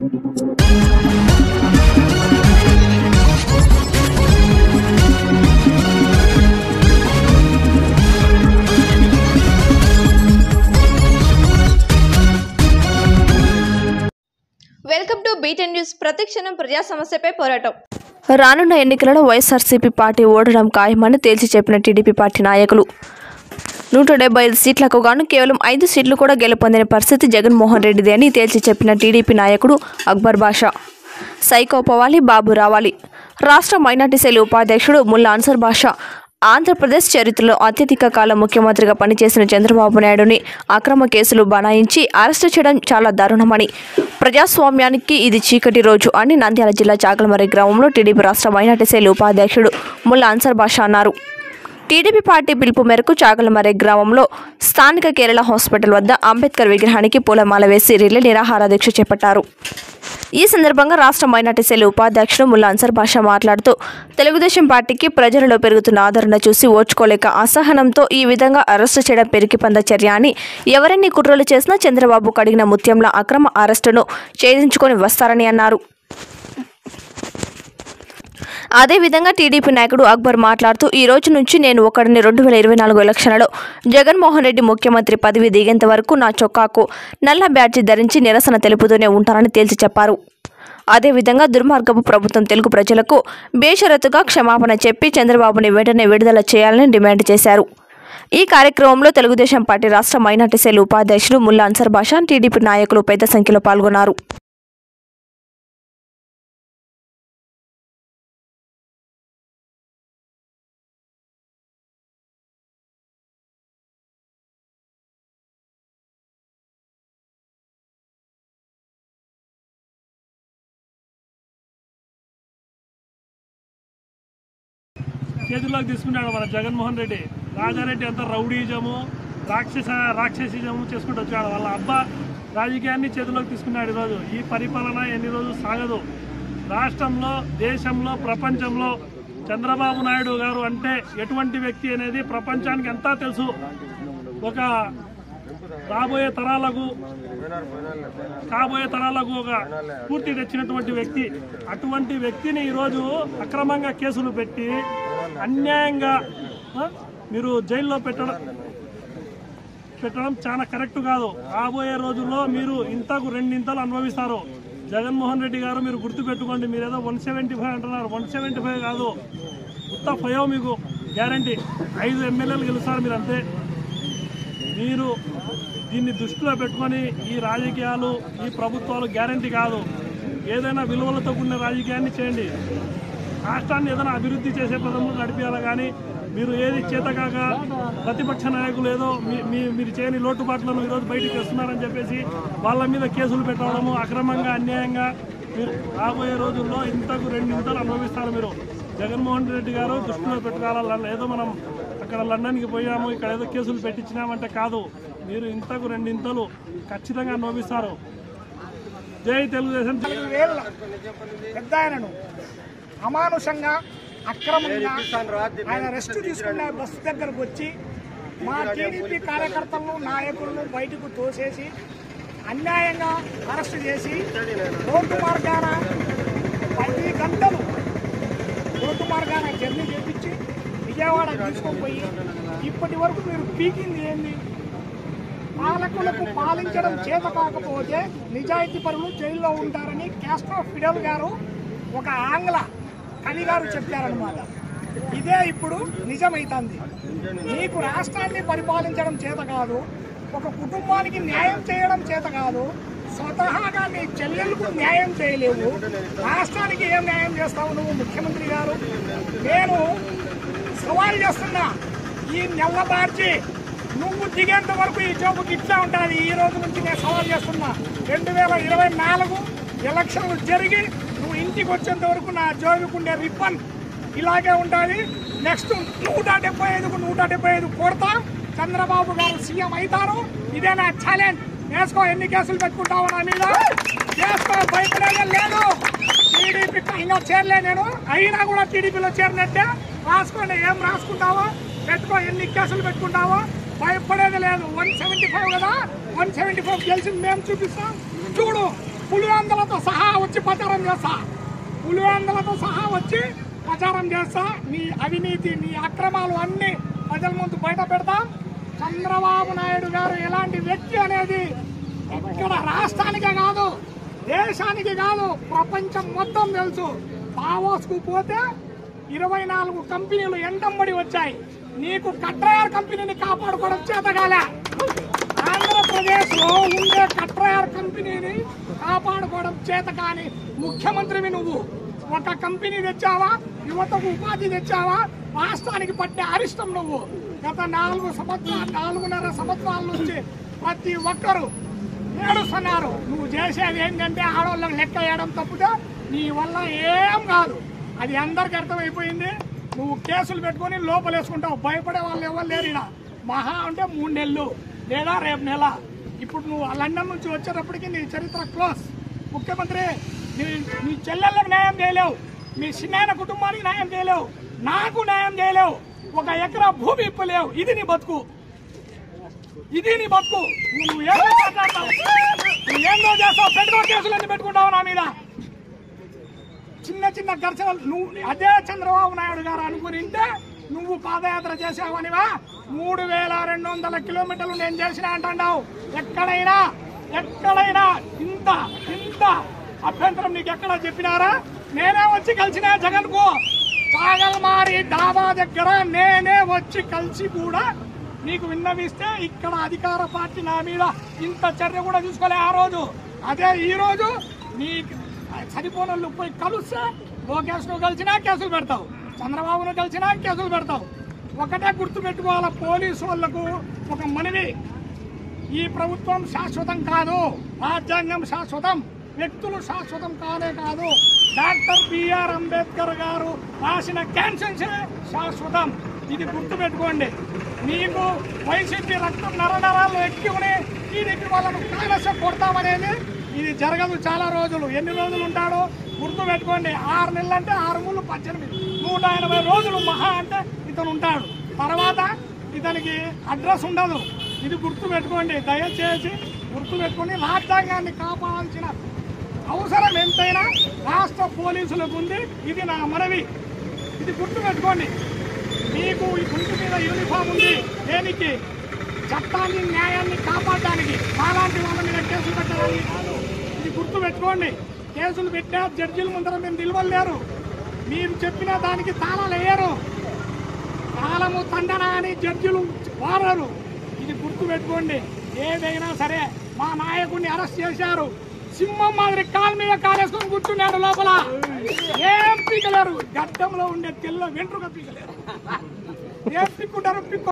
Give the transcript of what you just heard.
Welcome to beaten news ప్రతిక్షణం ప్రజా సమస్యపై పోరాటం రానున్న ఎన్నికలలో వైఎస్ఆర్సీపీ పార్టీ ఓడడం ఖాయమని తేల్చి చెప్పిన టీడీపీ పార్టీ నాయకులు నూట డెబ్బై ఐదు సీట్లకు గాను కేవలం ఐదు సీట్లు కూడా గెలుపొందిన పరిస్థితి జగన్మోహన్ రెడ్డిది అని తేల్చి చెప్పిన టీడీపీ నాయకుడు అక్బర్ బాషా సైకో పోవాలి బాబు రావాలి రాష్ట్ర మైనార్టీ సెల్ ఉపాధ్యక్షుడు ముల్లా అన్సర్ బాషా ఆంధ్రప్రదేశ్ చరిత్రలో అత్యధిక కాలం ముఖ్యమంత్రిగా పనిచేసిన చంద్రబాబు నాయుడుని అక్రమ కేసులు బనాయించి అరెస్టు చేయడం చాలా దారుణమని ప్రజాస్వామ్యానికి ఇది చీకటి రోజు అని నంద్యాల జిల్లా చాగలమర్రి గ్రామంలో టీడీపీ రాష్ట్ర మైనార్టీ సెల్ ఉపాధ్యక్షుడు ముల్లా అన్సర్ బాషా అన్నారు టీడీపీ పార్టీ పిలుపు మేరకు చాగలమర్రి గ్రామంలో స్థానిక కేరళ హాస్పిటల్ వద్ద అంబేద్కర్ విగ్రహానికి పూలమాల వేసి రిలే నిరాహార దీక్ష చేపట్టారు ఈ సందర్భంగా రాష్ట్ర మైనార్టీ సెల్ ఉపాధ్యక్షుడు ముల్లా అన్సర్ బాషా మాట్లాడుతూ తెలుగుదేశం పార్టీకి ప్రజలలో పెరుగుతున్న ఆదరణ చూసి ఓర్చుకోలేక అసహనంతో ఈ విధంగా అరెస్టు చేయడం పెరిగిపంద చర్య అని ఎవరెన్ని కుట్రలు చేసినా చంద్రబాబు కడిగిన ముత్యంల అక్రమ అరెస్టును ఛేదించుకొని వస్తారని అన్నారు అదేవిధంగా టీడీపీ నాయకుడు అక్బర్ మాట్లాడుతూ ఈ రోజు నుంచి నేను ఒకడిని రెండు వేల ఇరవై నాలుగు ఎలక్షన్లలో జగన్మోహన్ రెడ్డి ముఖ్యమంత్రి పదవి దిగేంత వరకు నా చొక్కాకు నల్ల బ్యాడ్జీ ధరించి నిరసన తెలుపుతూనే ఉంటానని తేల్చి చెప్పారు అదేవిధంగా దుర్మార్గపు ప్రభుత్వం తెలుగు ప్రజలకు బేషరతుగా క్షమాపణ చెప్పి చంద్రబాబుని వెంటనే విడుదల చేయాలని డిమాండ్ చేశారు ఈ కార్యక్రమంలో తెలుగుదేశం పార్టీ రాష్ట్ర మైనార్టీ సెల్ ఉపాధ్యక్షుడు ముల్లా అన్సర్ బాషా టీడీపీ నాయకులు పెద్ద సంఖ్యలో పాల్గొన్నారు చేతుల్లోకి తీసుకున్నాడు మన జగన్మోహన్ రెడ్డి రాజారెడ్డి అంతా రౌడీజము రాక్షస రాక్షసిజము చేసుకుంటూ వచ్చాడు వాళ్ళ అబ్బా రాజకీయాన్ని చేతిలోకి తీసుకున్నాడు ఈరోజు ఈ పరిపాలన ఎన్ని రోజులు సాగదు రాష్ట్రంలో దేశంలో ప్రపంచంలో చంద్రబాబు నాయుడు గారు అంటే ఎటువంటి వ్యక్తి అనేది ప్రపంచానికి అంతా తెలుసు ఒక రాబోయే తరాలకు కాబోయే తరాలకు ఒక పూర్తి తెచ్చినటువంటి వ్యక్తి అటువంటి వ్యక్తిని ఈరోజు అక్రమంగా కేసులు పెట్టి అన్యాయంగా ఆ, మీరు జైల్లో పెట్టడం పెట్టడం చాలా కరెక్ట్ కాదు రాబోయే రోజుల్లో మీరు ఇంతకు రెండింతలు అనుభవిస్తారు జగన్మోహన్ రెడ్డి గారు మీరు గుర్తుపెట్టుకోండి మీరు ఏదో వన్ సెవెంటీ ఫైవ్ అంటున్నారు వన్ సెవెంటీ ఫైవ్ కాదు ఉత్త ఫైవ్ మీకు గ్యారంటీ ఐదు ఎమ్మెల్యేలు గెలుస్తారు మీరు అంతే మీరు దీన్ని దృష్టిలో పెట్టుకొని ఈ రాజకీయాలు ఈ ప్రభుత్వాలు గ్యారంటీ కాదు ఏదైనా విలువలతో కూడిన రాజకీయాన్ని చేయండి రాష్ట్రాన్ని ఏదైనా అభివృద్ధి చేసే పదంలో నడిపించాలి కానీ మీరు ఏది చేతకాక ప్రతిపక్ష నాయకులు ఏదో మీ- మీ- మీరు చేయని లోటుపాట్లను ఈరోజు బయటకు వస్తున్నారని చెప్పేసి వాళ్ళ మీద కేసులు పెట్టడము అక్రమంగా అన్యాయంగా మీరు రాబోయే రోజుల్లో ఇంతకు రెండింతలు అనుభవిస్తారు మీరు జగన్మోహన్ రెడ్డి గారు దృష్టిలో పెట్టుకోవాలి ఏదో మనం అక్కడ లండన్కి పోయాము ఇక్కడ ఏదో కేసులు పెట్టించినామంటే కాదు మీరు ఇంతకు రెండింతలు ఖచ్చితంగా అనుభవిస్తారు జై తెలుగుదేశం నాలుగు వేల పెద్ద ఆయనను అమానుషంగా అక్రమంగా ఆయన రెస్ట్ తీసుకున్న బస్సు దగ్గరకు వచ్చి మా టీడీపీ కార్యకర్తలను నాయకులను బయటకు తోసేసి అన్యాయంగా అరెస్ట్ చేసి రోడ్డు మార్గాన పది గంటలు రోడ్డు మార్గాన జర్నీ చేపించి విజయవాడ తీసుకొని పోయి ఇప్పటి వరకు మీరు పీకింది ఏంది పాలకులకు పాలించడం చేత కాకపోతే నిజాయితీ పరులు జైల్లో ఉంటారని క్యాస్ట్రో ఫిడల్ గారు ఒక ఆంగ్ల కవి గారు చెప్పారనమాట ఇదే ఇప్పుడు నిజమైతుంది నీకు రాష్ట్రాన్ని పరిపాలించడం చేత కాదు ఒక కుటుంబానికి న్యాయం చేయడం చేత కాదు స్వతహాగా నీ చెల్లెలకు న్యాయం చేయలేవు రాష్ట్రానికి ఏం న్యాయం చేస్తావు నువ్వు ముఖ్యమంత్రి గారు నేను సవాల్ చేస్తున్నా ఈ నెల మార్చి నువ్వు దిగేంత వరకు ఈ జోబుకి ఇట్లా ఉంటుంది ఈ రోజు నుంచి నేను సవాల్ చేస్తున్నా రెండు వేల ఇరవై నాలుగు ఎలక్షన్లు జరిగి నువ్వు ఇంటికి వచ్చేంత వరకు నా జోబుకుండే రిబ్బన్ ఇలాగే ఉంటుంది నెక్స్ట్ నూట డెబ్బై ఐదుకు నూట డెబ్బై ఐదు కొడతా చంద్రబాబు గారు సీఎం అవుతారు ఇదే నా ఛాలెంజ్ వేసుకో ఎన్ని కేసులు పెట్టుకుంటావు నా మీద వేసుకో భయపడేదే లేదు టీడీపీ ఇంకా చేరలే నేను అయినా కూడా టీడీపీలో చేరినట్టే రాసుకోండి ఏం రాసుకుంటావో పెట్టుకో ఎన్ని కేసులు పెట్టుకుంటావో భయపడేది లేదు వన్ సెవెంటీ ఫైవ్ కదా వన్ సెవెంటీ ఫైవ్ గెలిచి మేము చూపిస్తాం చూడు పులివెందలతో సహా వచ్చి ప్రచారం చేస్తా పులివెందలతో సహా వచ్చి ప్రచారం చేస్తా నీ అవినీతి నీ అక్రమాలు అన్ని ప్రజల ముందు బయట పెడతాం చంద్రబాబు నాయుడు గారు ఎలాంటి వ్యక్తి అనేది ఇక్కడ రాష్ట్రానికే కాదు దేశానికి కాదు ప్రపంచం మొత్తం తెలుసు పావోస్కు పోతే ఇరవై నాలుగు కంపెనీలు ఎంటంబడి వచ్చాయి నీకు కట్రయర్ కంపెనీని కాపాడుకోవడం చేతగాలే ఆంధ్రప్రదేశ్ లో ఉండే కట్రయర్ కంపెనీని కాపాడుకోవడం చేత కాని ముఖ్యమంత్రివి నువ్వు ఒక కంపెనీ తెచ్చావా యువతకు ఉపాధి తెచ్చావా రాష్ట్రానికి పట్టే అరిష్టం నువ్వు గత నాలుగు సంవత్సరాలు నాలుగున్నర సంవత్సరాల నుంచి ప్రతి ఒక్కరు ఏడుస్తున్నారు నువ్వు చేసేది ఏంటంటే ఆడవాళ్ళకి లెక్క వేయడం తప్పితే నీ వల్ల ఏం కాదు అది అందరికి అర్థమైపోయింది నువ్వు కేసులు పెట్టుకొని లోపలేసుకుంటావు భయపడే వాళ్ళు ఎవరు లేరు ఈడ. మహా అంటే మూడు నెలలు లేదా రేపు నెల ఇప్పుడు నువ్వు లండన్ నుంచి వచ్చేటప్పటికి నీ చరిత్ర క్లోజ్ ముఖ్యమంత్రి నీ నీ చెల్లెళ్ళకి న్యాయం చేయలేవు మీ చిన్నాయన కుటుంబానికి న్యాయం చేయలేవు నాకు న్యాయం చేయలేవు ఒక ఎకరా భూమి ఇప్పలేవు ఇది నీ బతుకు ఇది నీ బతుకు నువ్వు ఏదో మాట్లాడతావు నువ్వు ఏందో చేస్తావు పెట్టుకో కేసులన్నీ పెట్టుకుంటావు నా మీద చిన్న చిన్న ఘర్షణలు నువ్వు అదే చంద్రబాబు నాయుడు గారు అనుకునింటే నువ్వు పాదయాత్ర చేసావనివా మూడు వేల రెండు వందల కిలోమీటర్లు నేను చేసిన అంటున్నావు ఎక్కడైనా ఎక్కడైనా ఇంత ఇంత అభ్యంతరం నీకు ఎక్కడ చెప్పినారా నేనే వచ్చి కలిసిన జగన్ కు చాగల్మారి డాబా దగ్గర నేనే వచ్చి కలిసి కూడా నీకు విన్నవిస్తే ఇక్కడ అధికార పార్టీ నా మీద ఇంత చర్య కూడా తీసుకోలే ఆ రోజు అదే ఈ రోజు నీ చనిపోయిన పోయి కలిస్తే లోకేష్ ను కలిసినా కేసులు పెడతావు చంద్రబాబును కలిసినా కేసులు పెడతావు ఒకటే గుర్తు పెట్టుకోవాలి పోలీసు వాళ్లకు ఒక మనవి ఈ ప్రభుత్వం శాశ్వతం కాదు రాజ్యాంగం శాశ్వతం వ్యక్తులు శాశ్వతం కానే కాదు డాక్టర్ బిఆర్ అంబేద్కర్ గారు రాసిన క్యాన్సన్స్ శాశ్వతం ఇది గుర్తు పెట్టుకోండి మీకు వైసీపీ రక్తం నరనరాలు ఎక్కువని టీడీపీ వాళ్ళను కాలస్యం కొడతామనేది ఇది జరగదు చాలా రోజులు ఎన్ని రోజులు ఉంటాడో గుర్తు పెట్టుకోండి ఆరు నెలలు అంటే ఆరు మూడు పద్దెనిమిది నూట ఎనభై రోజులు మహా అంటే ఇతను ఉంటాడు తర్వాత ఇతనికి అడ్రస్ ఉండదు ఇది గుర్తు పెట్టుకోండి దయచేసి గుర్తు పెట్టుకొని రాజ్యాంగాన్ని కాపాడాల్సిన అవసరం ఎంతైనా రాష్ట్ర పోలీసులకు ఉంది ఇది నా మనవి ఇది గుర్తు పెట్టుకోండి మీకు ఈ గుంటు మీద యూనిఫామ్ ఉంది దేనికి చట్టాన్ని న్యాయాన్ని కాపాడడానికి మాలాంటి వాళ్ళ మీద కేసులు పెట్టడానికి కాదు ఇది గుర్తు పెట్టుకోండి కేసులు పెట్టినా జడ్జిల ముందర మీరు నిలవలేరు మీరు చెప్పిన దానికి తాళాలు వేయరు కాలము తండన అని జడ్జిలు వారరు ఇది గుర్తు పెట్టుకోండి ఏదైనా సరే మా నాయకుడిని అరెస్ట్ చేశారు సింహం మాదిరి కాలు మీద కాలేసుకొని కూర్చున్నాడు లోపల ఏం పీకలేరు గడ్డంలో ఉండే తెల్ల వెంట్రుక పీకలేరు ఏం పిక్కుంటారు పిక్కు